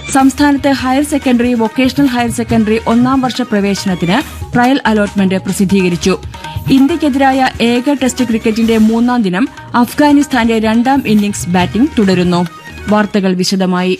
സംസ്ഥാനത്ത് higher secondary vocational higher secondary ഒന്നാം വർഷ പ്രവേശനത്തിന് ട്രയൽ അലോട്ട്മെന്റ് പ്രസിദ്ധീകരിച്ചു ഇന്ത്യയ്ക്കെതിരായ ഏക ടെസ്റ്റ് ക്രിക്കറ്റിന്റെ മൂന്നാം ദിനം അഫ്ഗാനിസ്ഥാന്റെ രണ്ടാം ഇന്നിംഗ്സ് ബാറ്റിംഗ് തുടരുന്നു വാർത്തകൾ വിശദമായി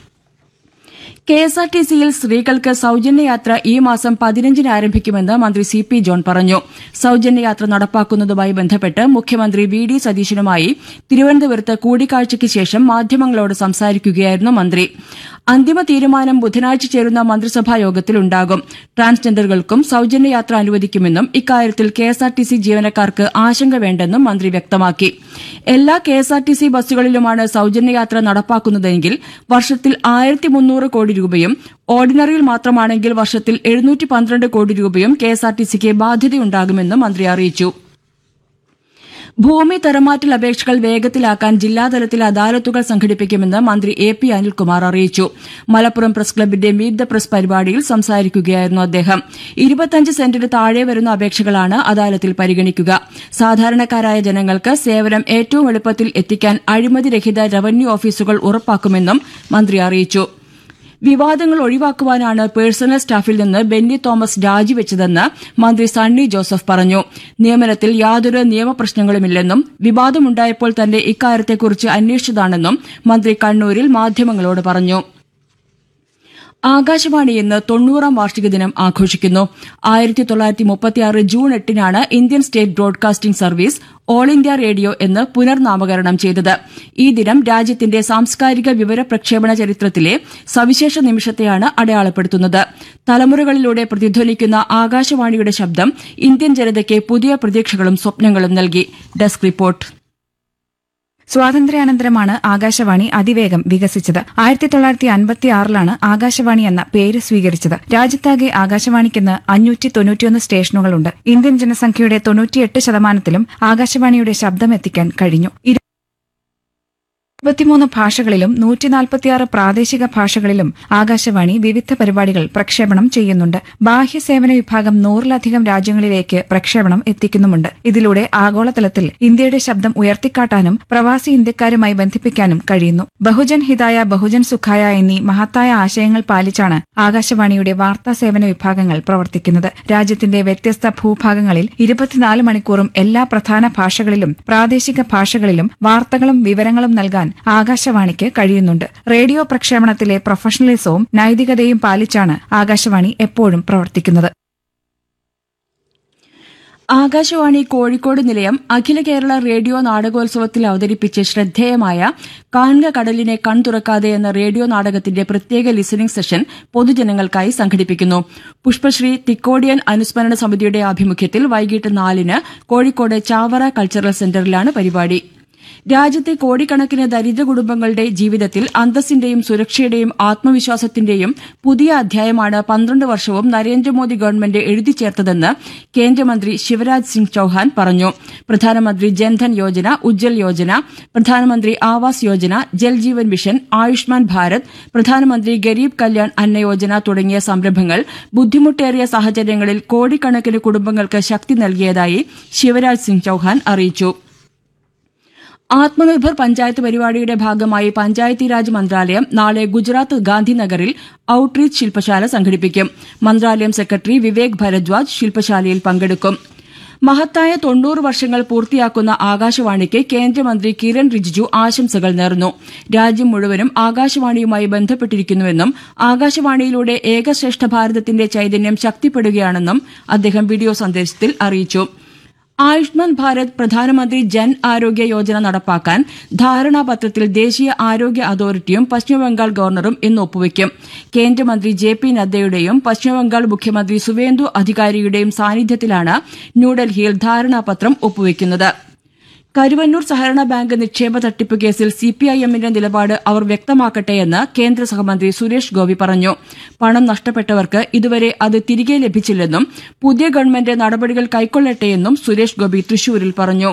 കെ എസ് ആർ ടി സിയിൽ സ്ത്രീകൾക്ക് സൌജന്യയാത്ര ഈ മാസം പതിനഞ്ചിന് ആരംഭിക്കുമെന്ന് മന്ത്രി സി പി ജോൺ പറഞ്ഞു സൌജന്യയാത്ര നടപ്പാക്കുന്നതുമായി ബന്ധപ്പെട്ട് മുഖ്യമന്ത്രി വി ഡി സതീശനുമായി തിരുവനന്തപുരത്ത് കൂടിക്കാഴ്ചയ്ക്ക് ശേഷം മാധ്യമങ്ങളോട് സംസാരിക്കുകയായിരുന്നു മന്ത്രി അന്തിമ തീരുമാനം ബുധനാഴ്ച ചേരുന്ന മന്ത്രിസഭാ യോഗത്തിലുണ്ടാകും ട്രാൻസ്ജെൻഡറുകൾക്കും സൌജന്യയാത്ര അനുവദിക്കുമെന്നും ഇക്കാര്യത്തിൽ K S R T C ജീവനക്കാർക്ക് ആശങ്ക വേണ്ടെന്നും മന്ത്രി വ്യക്തമാക്കി എല്ലാ K S R T C ബസ്സുകളിലുമാണ് സൌജന്യയാത്ര നടപ്പാക്കുന്നതെങ്കിൽ വർഷത്തിൽ ആയിരത്തി മുന്നൂറ് കോടി രൂപയും ഓർഡിനറിയിൽ മാത്രമാണെങ്കിൽ വർഷത്തിൽ എഴുന്നൂറ്റി പന്ത്രണ്ട് കോടി രൂപയും കെ എസ് ആർ ടി സിക്ക് ബാധ്യതയുണ്ടാകുമെന്നും മന്ത്രി അറിയിച്ചു ഭൂമി തരമാറ്റൽ അപേക്ഷകൾ വേഗത്തിലാക്കാൻ ജില്ലാതലത്തിൽ അദാലത്തുകൾ സംഘടിപ്പിക്കുമെന്ന് മന്ത്രി എ പി അനിൽകുമാർ അറിയിച്ചു മലപ്പുറം പ്രസ് ക്ലബിന്റെ മീറ്റ് ദ പ്രസ് പരിപാടിയിൽ സംസാരിക്കുകയായിരുന്നു അദ്ദേഹം ഇരുപത്തഞ്ച് സെന്റിന് താഴെ വരുന്ന അപേക്ഷകളാണ് അദാലത്തിൽ പരിഗണിക്കുക സാധാരണക്കാരായ ജനങ്ങൾക്ക് സേവനം ഏറ്റവും എളുപ്പത്തിൽ എത്തിക്കാൻ അഴിമതിരഹിത റവന്യൂ ഓഫീസുകൾ ഉറപ്പാക്കുമെന്നും മന്ത്രി അറിയിച്ചു വിവാദങ്ങൾ ഒഴിവാക്കുവാനാണ് പേഴ്സണൽ സ്റ്റാഫിൽ നിന്ന് ബെന്നി തോമസ് രാജിവെച്ചതെന്ന് മന്ത്രി സണ്ണി ജോസഫ് പറഞ്ഞു നിയമനത്തിൽ യാതൊരു നിയമപ്രശ്നങ്ങളുമില്ലെന്നും വിവാദമുണ്ടായപ്പോൾ തന്നെ ഇക്കാര്യത്തെക്കുറിച്ച് അന്വേഷിച്ചതാണെന്നും മന്ത്രി കണ്ണൂരിൽ മാധ്യമങ്ങളോട് പറഞ്ഞു ആകാശവാണി ഇന്ന് തൊണ്ണൂറാം വാർഷിക ദിനം ആഘോഷിക്കുന്നു ആയിരത്തി തൊള്ളായിരത്തി മുപ്പത്തിയാറ് ജൂൺ എട്ടിനാണ് Indian state broadcasting service all India radio എന്ന് പുനർനാമകരണം ചെയ്തത് ഈ ദിനം രാജ്യത്തിന്റെ സാംസ്കാരിക വിവര പ്രക്ഷേപണ ചരിത്രത്തിലെ സവിശേഷ നിമിഷത്തെയാണ് അടയാളപ്പെടുത്തുന്നത് തലമുറകളിലൂടെ പ്രതിധ്വനിക്കുന്ന ആകാശവാണിയുടെ ശബ്ദം ഇന്ത്യൻ ജനതയ്ക്ക് പുതിയ പ്രതീക്ഷകളും സ്വപ്നങ്ങളും നൽകി ഡെസ്ക് റിപ്പോർട്ട് സ്വാതന്ത്ര്യാനന്തരമാണ് ആകാശവാണി അതിവേഗം വികസിച്ചത് ആയിരത്തി തൊള്ളായിരത്തി അൻപത്തി ആറിലാണ് ആകാശവാണി എന്ന പേര് സ്വീകരിച്ചത് രാജ്യത്താകെ ആകാശവാണിക്കിന്ന് അഞ്ഞൂറ്റി തൊണ്ണൂറ്റിയൊന്ന് സ്റ്റേഷനുകളുണ്ട് ഇന്ത്യൻ ജനസംഖ്യയുടെ തൊണ്ണൂറ്റിയെട്ട് ശതമാനത്തിലും ആകാശവാണിയുടെ ശബ്ദമെത്തിക്കാൻ കഴിഞ്ഞു ഇരു- ഇരുപത്തിമൂന്ന് ഭാഷകളിലും നൂറ്റിനാൽപ്പത്തിയാറ് പ്രാദേശിക ഭാഷകളിലും ആകാശവാണി വിവിധ പരിപാടികൾ പ്രക്ഷേപണം ചെയ്യുന്നുണ്ട് ബാഹ്യ സേവന വിഭാഗം നൂറിലധികം രാജ്യങ്ങളിലേക്ക് പ്രക്ഷേപണം എത്തിക്കുന്നുമുണ്ട് ഇതിലൂടെ ആഗോളതലത്തിൽ ഇന്ത്യയുടെ ശബ്ദം ഉയർത്തിക്കാട്ടാനും പ്രവാസി ഇന്ത്യക്കാരുമായി ബന്ധിപ്പിക്കാനും കഴിയുന്നു ബഹുജൻ ഹിതായ ബഹുജൻ സുഖായ എന്നീ മഹത്തായ ആശയങ്ങൾ പാലിച്ചാണ് ആകാശവാണിയുടെ വാർത്താ സേവന വിഭാഗങ്ങൾ പ്രവർത്തിക്കുന്നത് രാജ്യത്തിന്റെ വ്യത്യസ്ത ഭൂഭാഗങ്ങളിൽ ഇരുപത്തിനാല് മണിക്കൂറും എല്ലാ പ്രധാന ഭാഷകളിലും പ്രാദേശിക ഭാഷകളിലും വാർത്തകളും വിവരങ്ങളും നൽകാൻ ആകാശവാണിക്ക് കഴിയുന്നുണ്ട് റേഡിയോ പ്രക്ഷേപണത്തിലെ പ്രൊഫഷണലിസവും നൈതികതയും പാലിച്ചാണ് ആകാശവാണി എപ്പോഴും പ്രവർത്തിക്കുന്നത് ആകാശവാണി കോഴിക്കോട് നിലയം അഖില കേരള റേഡിയോ നാടകോത്സവത്തിൽ അവതരിപ്പിച്ച് ശ്രദ്ധേയമായ കാൺക കടലിനെ കൺ തുറക്കാതെ എന്ന റേഡിയോ നാടകത്തിന്റെ പ്രത്യേക ലിസണിംഗ് സെഷൻ പൊതുജനങ്ങൾക്കായി സംഘടിപ്പിക്കുന്നു പുഷ്പശ്രീ തിക്കോടിയൻ അനുസ്മരണ സമിതിയുടെ ആഭിമുഖ്യത്തിൽ വൈകിട്ട് നാലിന് കോഴിക്കോട് ചാവറ കൾച്ചറൽ സെന്ററിലാണ് പരിപാടി രാജ്യത്തെ കോടിക്കണക്കിന് ദരിദ്ര കുടുംബങ്ങളുടെ ജീവിതത്തിൽ അന്തസ്സിന്റെയും സുരക്ഷയുടെയും ആത്മവിശ്വാസത്തിന്റെയും പുതിയ അധ്യായമാണ് പന്ത്രണ്ട് വർഷവും നരേന്ദ്രമോദി ഗവൺമെന്റ് എഴുതി ചേർത്തതെന്ന് കേന്ദ്രമന്ത്രി ശിവരാജ് സിംഗ് ചൌഹാൻ പറഞ്ഞു പ്രധാനമന്ത്രി ജൻധൻ യോജന ഉജ്ജൽ യോജന പ്രധാനമന്ത്രി ആവാസ് യോജന ജൽജീവൻ മിഷൻ ആയുഷ്മാൻ ഭാരത് പ്രധാനമന്ത്രി ഗരീബ് കല്യാൺ അന്ന യോജന തുടങ്ങിയ സംരംഭങ്ങൾ ബുദ്ധിമുട്ടേറിയ സാഹചര്യങ്ങളിൽ കോടിക്കണക്കിന് കുടുംബങ്ങൾക്ക് ശക്തി നൽകിയതായി ശിവരാജ് സിംഗ് ചൌഹാൻ അറിയിച്ചു ആത്മനിർഭർ പഞ്ചായത്ത് പരിപാടിയുടെ ഭാഗമായി പഞ്ചായത്തി രാജ് മന്ത്രാലയം നാളെ ഗുജറാത്ത് ഗാന്ധിനഗറിൽ ഔട്ട്റീച്ച് ശില്പശാല സംഘടിപ്പിക്കും മന്ത്രാലയം സെക്രട്ടറി വിവേക് ഭരദ്വാജ് ശില്പശാലയിൽ പങ്കെടുക്കും മഹത്തായ തൊണ്ണൂറ് വർഷങ്ങൾ പൂർത്തിയാക്കുന്ന ആകാശവാണിക്ക് കേന്ദ്രമന്ത്രി കിരൺ റിജിജു ആശംസകൾ നേർന്നു രാജ്യം മുഴുവനും ആകാശവാണിയുമായി ബന്ധപ്പെട്ടിരിക്കുന്നുവെന്നും ആകാശവാണിയിലൂടെ ഏകശ്രേഷ്ഠ ഭാരതത്തിന്റെ ചൈതന്യം ശക്തിപ്പെടുകയാണെന്നും അദ്ദേഹം വീഡിയോ സന്ദേശത്തിൽ അറിയിച്ചു ആയുഷ്മാൻ ഭാരത് പ്രധാനമന്ത്രി ജൻ ആരോഗ്യ യോജന നടപ്പാക്കാൻ ധാരണാപത്രത്തിൽ ദേശീയ ആരോഗ്യ അതോറിറ്റിയും പശ്ചിമബംഗാൾ ഗവർണറും ഇന്ന് ഒപ്പുവയ്ക്കും കേന്ദ്രമന്ത്രി ജെ പി നദ്ദയുടെയും പശ്ചിമബംഗാൾ മുഖ്യമന്ത്രി സുവേന്ദു അധികാരിയുടെയും സാന്നിധ്യത്തിലാണ് ന്യൂഡൽഹിയിൽ ധാരണാപത്രം ഒപ്പുവയ്ക്കുന്നത് കരുവന്നൂർ സഹകരണ ബാങ്ക് നിക്ഷേപ തട്ടിപ്പ് കേസിൽ സിപിഐഎമ്മിന്റെ നിലപാട് അവർ വ്യക്തമാക്കട്ടെയെന്ന് കേന്ദ്ര സഹമന്ത്രി സുരേഷ് ഗോപി പറഞ്ഞു പണം നഷ്ടപ്പെട്ടവർക്ക് ഇതുവരെ അത് തിരികെ ലഭിച്ചില്ലെന്നും പുതിയ ഗവൺമെന്റ് നടപടികൾ കൈക്കൊള്ളട്ടെയെന്നും സുരേഷ് ഗോപി തൃശൂരിൽ പറഞ്ഞു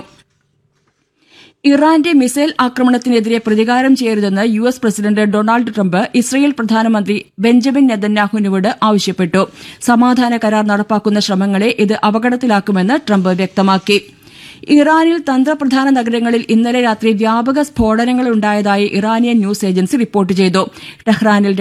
ഇറാന്റെ മിസൈൽ ആക്രമണത്തിനെതിരെ പ്രതികാരം ചെയ്യരുതെന്ന് U S president Donald Trump Israel പ്രധാനമന്ത്രി ബെഞ്ചമിൻ നെതന്യാഹുവിനോട് ആവശ്യപ്പെട്ടു സമാധാന കരാർ നടപ്പാക്കുന്ന ശ്രമങ്ങളെ ഇത് അപകടത്തിലാക്കുമെന്ന് ട്രംപ് വ്യക്തമാക്കി ഇറാനിൽ തന്ത്രപ്രധാന നഗരങ്ങളിൽ ഇന്നലെ രാത്രി വ്യാപക സ്ഫോടനങ്ങളുണ്ടായതായി ഇറാനിയൻ ന്യൂസ് ഏജൻസി റിപ്പോർട്ട് ചെയ്തു ടെഹ്റാനിൽ